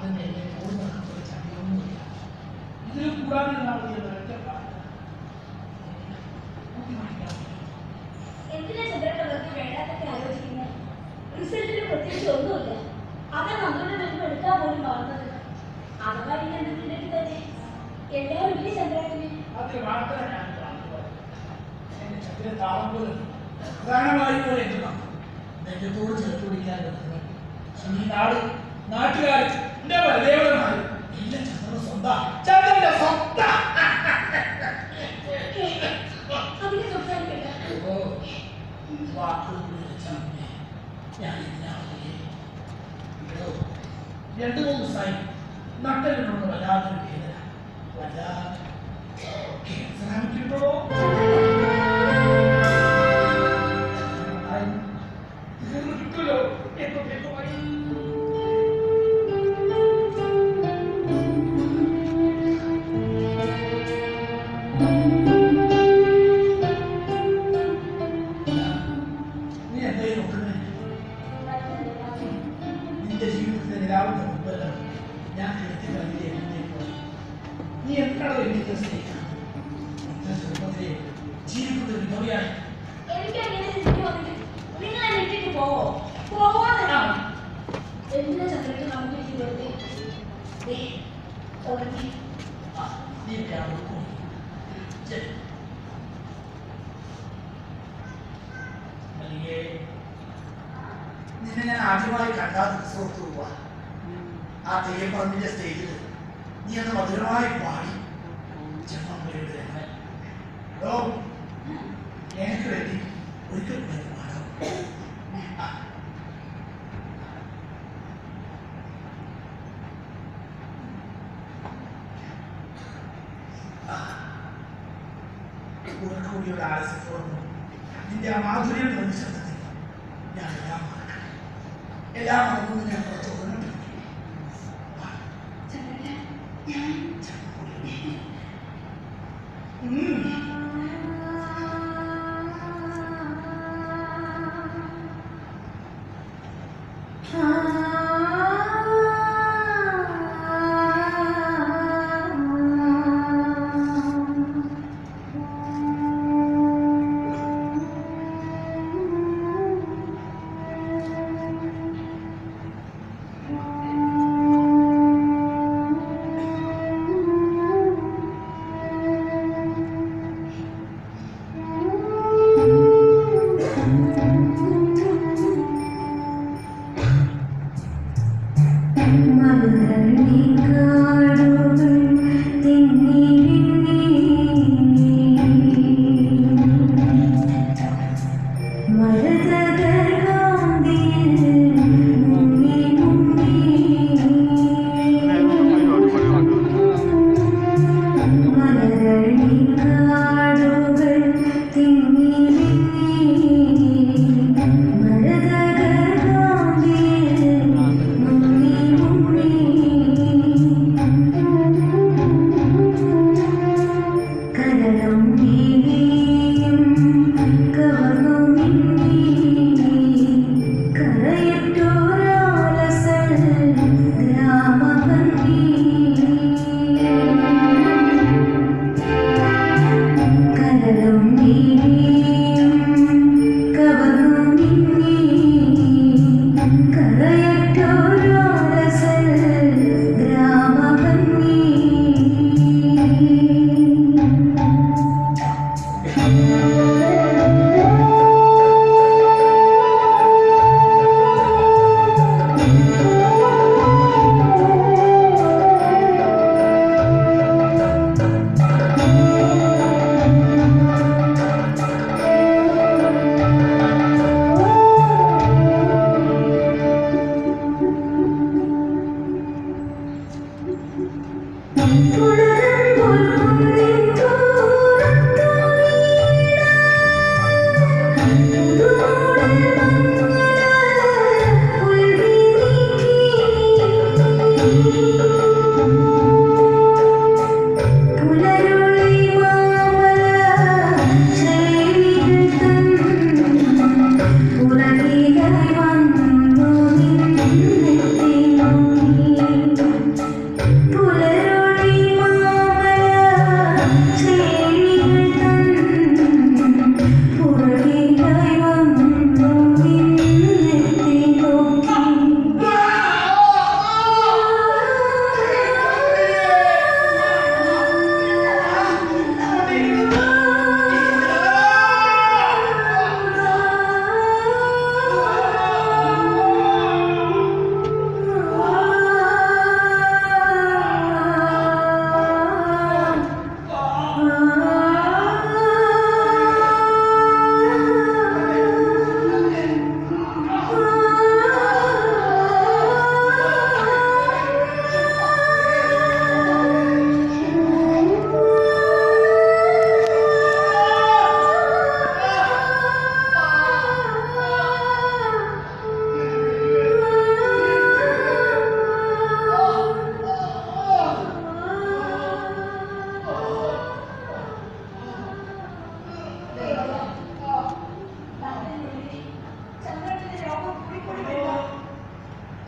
തന്നെ എന്നെ ഓടുന്ന ചടിയൊന്നുമില്ല ഇതിൽ കൂടാനുള്ള ഒരൊറ്റ കാര്യം കുട്ടി വാങ്ങിക്കാൻ എന്തിനാ ചന്ദ്രേട്ട വെറുതെ വേണ്ടാത്തൊക്കെ ആലോചിക്കുന്നത് റിസൾട്ടിന് പ്രത്യേകിച്ച് ഒന്നുമില്ല അവൻ നമ്മുടെ വരുമ്പോൾ എടുക്കാൻ പോലും മറന്നത് അഥവാ ഇനി എന്തെങ്കിലും തന്നെ എല്ലാവരും ഇല്ലേ ചന്ദ്രേട്ടന് അത് മാത്രമേ ഞാൻ കാണുന്നത് എന്റെ ചന്ദ്രൻ താളം പോലെ പ്രധാനമായി പോലെ എത്തുന്ന നെഞ്ചത്തോട് ചേർത്ത് പിടിക്കാൻ പറ്റുന്നത് ഈ നാട് നാട്ടുകാർ എന്റെ വരദേവതമാര് എല്ലാം ചന്ദ്രന്റെ സ്വന്തം ചന്ദ്രന്റെ സ്വന്തം അതിനെ സംസാരിക്കണ്ട ഓ വാക്കുകൾ വിളിച്ചാൽ ഞാൻ ഇതിനാവില്ലേ രണ്ടു മൂന്ന് ദിവസമായി നട്ടലിനോട് വല്ലാത്തൊരു വേദന വല്ലാതെ ക്യാൻസർ ആയിട്ടുണ്ടോ ഇതൊന്നും കിട്ടുമല്ലോ എപ്പോ എപ്പോ വഴി നീ എന്തായി നോക്കുന്നേ നിന്റെ ജീവിതത്തിലെ രാവിലെ മുമ്പല്ല ഞാൻ കിടത്തി കഴിഞ്ഞേ നീ എന്താണ് എനിക്ക് സ്നേഹിക്കണം നിന്റെ ചെറുപ്പത്തിലെ ജീവിതത്തിൽ ഒരു നൊറിയായി എനിക്ക് അങ്ങനെ ചിന്തി വന്നിട്ട് നിങ്ങൾ എന്നെ ഇട്ടിട്ട് പോവോ പോവാന്നാണ് എന്തിനാ ചന്ദ്രേട്ടൻ നമുക്ക് വെറുതെ ദേ, ഉറങ്ങി ആ, നീ ഒക്കെ അവിടെ പോയി ശരി. മല്ലികേ, നിന്നെ ഞാൻ ആദ്യമായി കണ്ടാ ദിവസോർത്ത് പോവാ ആ തെയ്യപ്പറമ്പിന്റെ സ്റ്റേജിൽ നീ അന്ന് മധുരമായി പാടി ചെമ്മമ്പുരയുടെ രംഗം ഓ എനിക്ക് വേണ്ടി ഒരിക്കൽ കൂടെ പാടാം ആ. കൂടിയുടെ ആലസ്യത്തോടൊപ്പം നിന്റെ ആ മാധുര്യം തോന്നി ശബ്ദത്തിൽ ഞാൻ എല്ലാം മറക്കണം എല്ലാം മറന്നു ഞാൻ പുറത്തു വന്നിട്ടുണ്ട് ചന്ദ്രേട്ടൻ ഞാൻ ഉലകിലായി വന്നു നിന്നെത്തി നോക്കി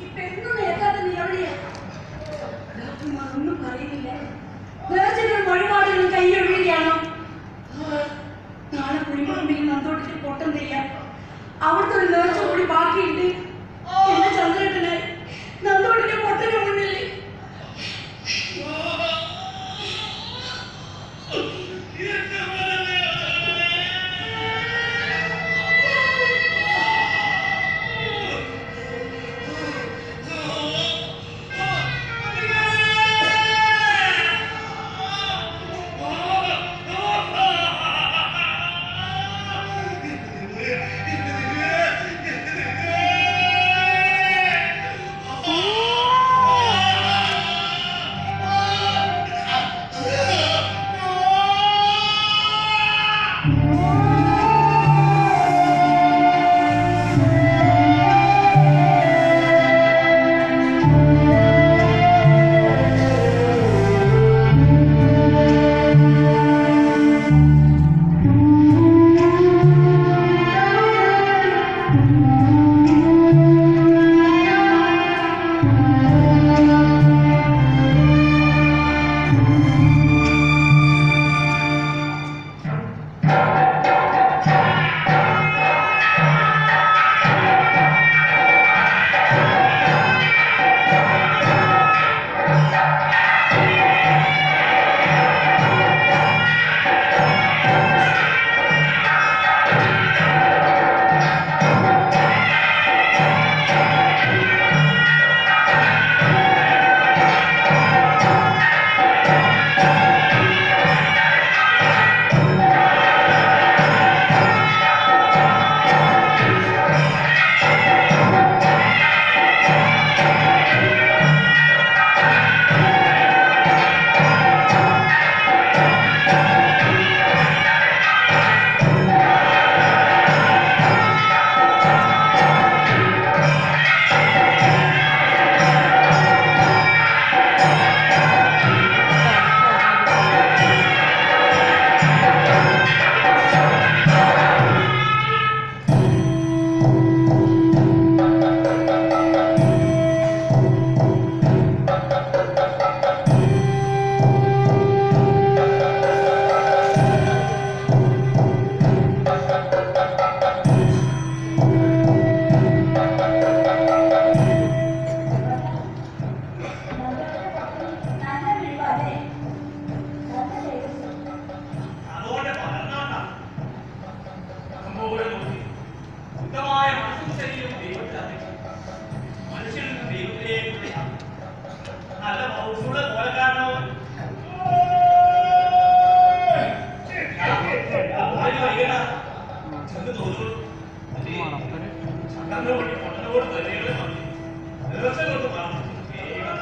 ഇപ്പൊ എന്നും നിരക്കാത്ത നീ എവിടെയാ ഡോക്ടർമാർ ഒന്നും പറയുന്നില്ല നേർച്ചകളും വഴിപാടുകളും കൈയൊഴിയുകയാണോ നാളെ കുഴിമറമ്പിൽ നന്തോട്ടിൽ പൊട്ടം ചെയ്യാൻ അവിടുത്തെ ഒരു നേർച്ച കൂടി ബാക്കിയുണ്ട് എന്റെ ചന്ദ്രേട്ടനായി നന്തോട്ടിന്റെ പൊട്ടന് മുന്നിൽ നല്ല വിളിവാതെ നല്ല തേജസ് അതോടെ പലർന്നാണ്ട അമ്മോടെ നോക്കി ശുദ്ധമായ മനസ്സും ശരീരവും ദൈവത്തിൽ അർപ്പിച്ചു മനുഷ്യരിൽ നിന്ന് ദൈവത്തിലേക്ക് വിളിക്കാം. നല്ല മൗസൂടെ കോലക്കാരനോ ആര് വൈകണ ചെന്ന് തോന്നുന്നു ചന്ദ്രനോട് പൊട്ടനോട് തലയുടെ മതി ദിവസം കൊണ്ട് മാറും വേഗം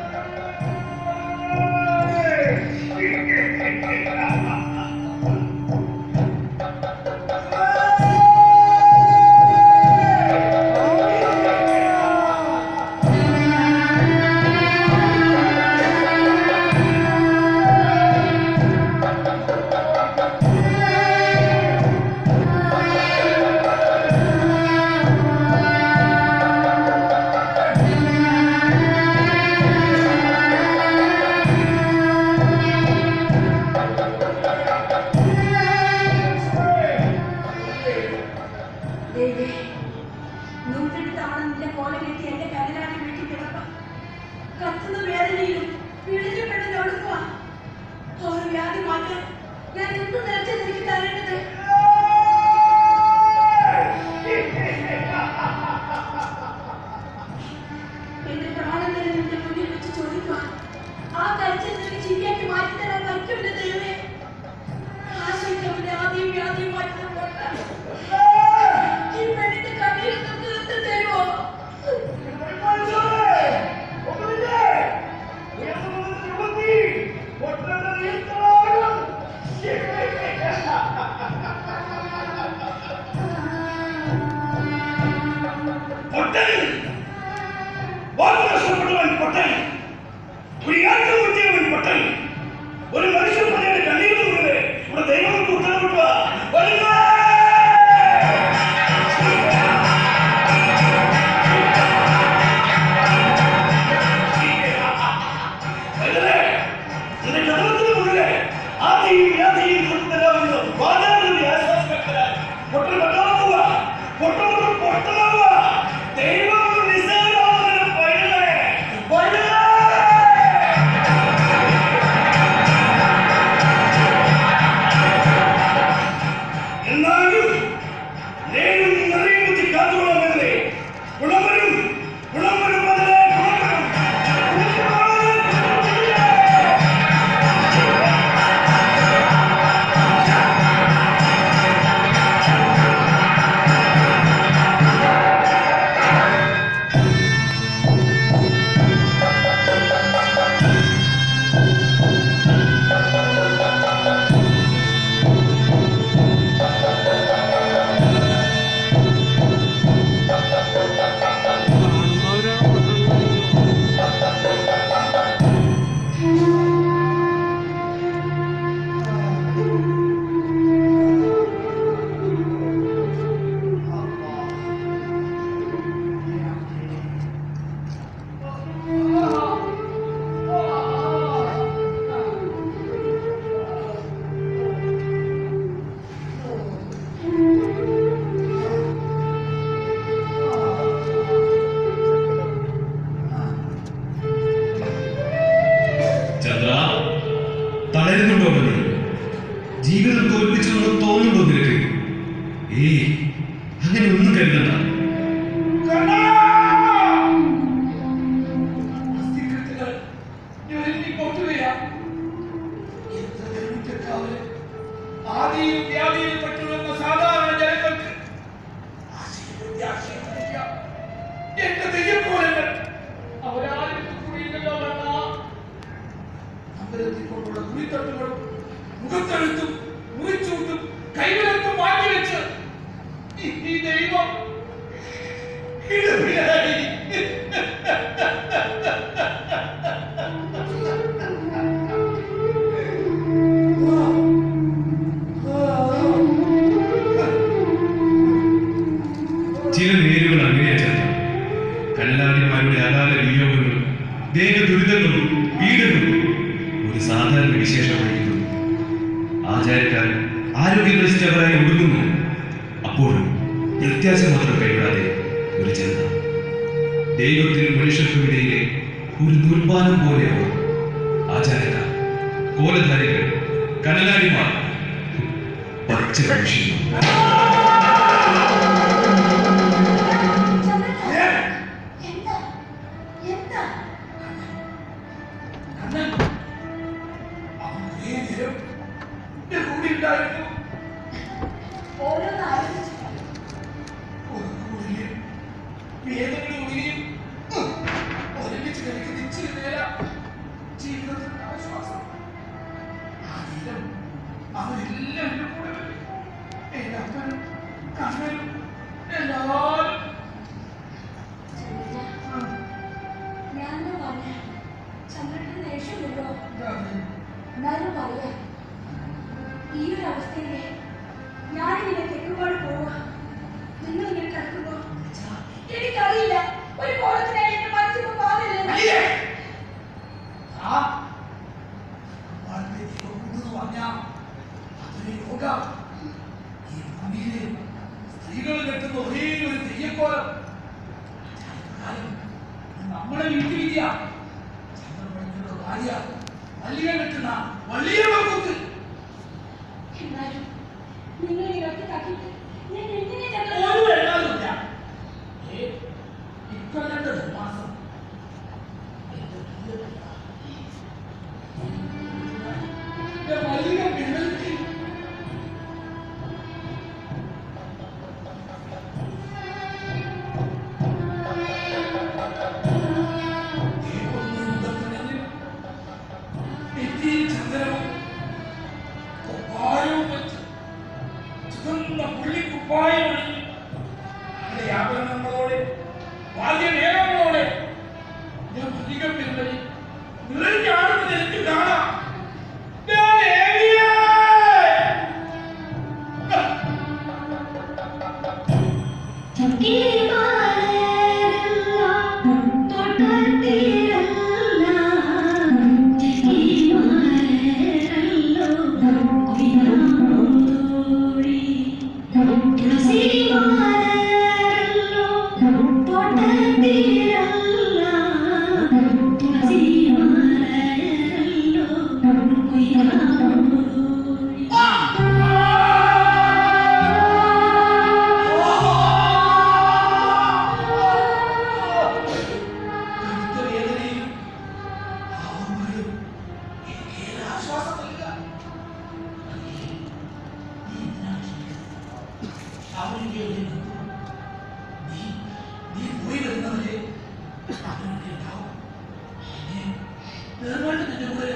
ദേവി നൂറ്റെട്ട് തവണ നിന്റെ കോല കെട്ടി എന്റെ കരലാടി വീട്ടിൽ കിടക്കാം കത്തുന്ന വേദനയിലും പിടിക്കപ്പെടുന്ന ഒടുക്കുക ഒരു വ്യാധി മാറ്റാൻ ഞാൻ എന്ത് നേരത്തെ എനിക്ക് തരേണ്ടത് എന്റെ പ്രാണൻ തന്നെ നിന്റെ മുന്നിൽ വെച്ച് ചോദിക്കുക ആ കരച്ചിൽ നിനക്ക് ചിരിയാക്കി മാറ്റി തരാൻ പറ്റുമില്ല ദൈവമേ ആശങ്കയുടെ ആദ്യം വ്യാധിയും മാറ്റുന്ന പോട്ടെ ഈ പെണ്ണിന്റെ കണ്ണീരൊന്ന് തീർത്ത് തരുമോ പൊട്ടൻ വാക്ക് നഷ്ടപ്പെട്ടവൻ പൊട്ടൻ ഒരു യാത്ര കുറ്റിയവൻ പൊട്ടൻ ഒരു മനുഷ്യൻ പറഞ്ഞാൽ കണ്ണീർ ഇവിടെ ദൈവങ്ങൾക്ക് ഉത്തരവിട്ടുക വരുക ആ തളരുന്നുണ്ടോ മതി ജീവിതം തോൽപ്പിച്ചെന്ന് തോന്നുന്നുണ്ടോ നിനക്ക് ഏയ് അങ്ങനെ ഒന്നും കരുതണ്ട കണ്ണാ! അസ്ഥികൃത്തുകൾ ഞൊരുങ്ങി പൊട്ടുകയാ. എത്ര ധനികക്കാവല് ആദിയും വ്യാധിയും പെട്ടുവന്ന സാധാരണ ജനങ്ങൾക്ക് ആശയത്തിന്റെ ആശയമില്ല. എന്റെ തെയ്യക്കോലങ്ങൾ അവരാരും കുറിയില്ലല്ലോ വേണ്ട അമ്പലത്തിൽ കൊണ്ടുള്ള കുറിത്തട്ടുകളും മുഖത്തെഴുത്തും മുറിച്ചൂട്ടും കൈവിലത്തും മാറ്റിവെച്ച് ഈ ഈ ദൈവം ഇടവിലായി ചില നേരുകൾ അങ്ങനെയാ ചേർക്കാം കല്ലാടിമാരുടെ അകാല വിനിയോഗങ്ങളും ദേഹദുരിതങ്ങളും പീഡനങ്ങളും ഒരു സാധാരണ വിശേഷമായിരുന്നു ആചാരക്കാർ ആരോഗ്യം നശിച്ചവരായി ഒടുങ്ങുന്നു അപ്പോഴും പ്രത്യാശ മാത്രം കൈവിടാതെ ഒരു ചിന്ത ദൈവത്തിനും മനുഷ്യർക്കും ഇടയിലെ ഒരു ദുർബാനം പോലെയാണ് ആചാരക്കാർ കോലധാരികൾ കനലാടിമാർ പച്ച മനുഷ്യരും ചന്ദ്രേട്ടാ, എന്താ എന്താ കണ്ണൻ അവൻ കുറേ നേരം എന്റെ കൂടെ ഉണ്ടായിരുന്നു ഓരോന്ന് ആലോചിച്ചു ഒന്നുകൂടിയും വേദനയോടെയും ഒരുമിച്ച് കഴിക്കുന്ന ഇച്ചിരി നേരം ജീവിതത്തിന്റെ ആശ്വാസം ആ നേരം അവരെല്ലാം എന്റെ കൂടെ വരും എന്റെ അപ്പനും കണ്ണനും എല്ലാവരും ചന്ദ്രേട്ടാ, ഞാനൊന്ന് പറഞ്ഞ ചന്ദ്രേട്ടന് ദേഷ്യമുണ്ടോ എന്നാലും പറയാം ഈ ഒരു അവസ്ഥയില് ഞാനിങ്ങനെ തെക്കുപാട് പോവാ നിങ്ങൾ ഇങ്ങനെ കിടക്കുമ്പോ എനിക്കറിയില്ല ഒരു കോലത്തിനായി എന്റെ മനസ്സിൽ പാടില്ല അയ്യേ! ആ വളരെ ദൈവമെന്ന് പറഞ്ഞാൽ അതൊരു യോഗ ഈ ഭൂമിയിലെ സ്ത്രീകൾ കെട്ടുന്ന ഒരേ ഒരു തെയ്യക്കോലം കാലം നമ്മളെ വീട്ടിലില്ല ചന്ദ്രമണിയുടെ ഭാര്യ വള്ളിയെ കെട്ടുന്ന വള്ളിയെ വെക്കുന്നത് എന്നാലും നിങ്ങൾ ഇതൊക്കെ തട്ടിട്ട് ഞാൻ എന്തിനെ ചന്ദ്രൻ ഒരു വെള്ളമില്ല ഏ ഇക്കൊല്ലത്തെ മാസം എന്റെ പ്രിയപ്പെട്ട എന്റെ വലിയ പിള്ളേർക്ക് നെറ്റിയിൽ ചന്ദനവും കുപ്പായവും വെച്ച് ചുവന്ന പുള്ളിക്കുപ്പായം അണിഞ്ഞ് അതിലെ ആഭരണങ്ങളോടെ വാദ്യമേളങ്ങളോടെ ഞാൻ മല്ലിക പെരുമ്പലി നിറഞ്ഞാടുന്നത് എനിക്ക് കാണാം ഞാൻ ഏലിയേ! കടുത്ത വേദനയും ഭാവങ്ങളും എനിക്കേറെ ആശ്വാസം നൽകുക. നീ എന്തിനാണ് ക്ഷമിക്കുന്നത്? അവനിക്ക് എവിടെ നിന്നു? നീ നീ പോയി വരുന്നവരെ അവനൊക്കെ ഉണ്ടാവും. എന്നെ നേർമായിട്ട് നിന്റെ കൂടെ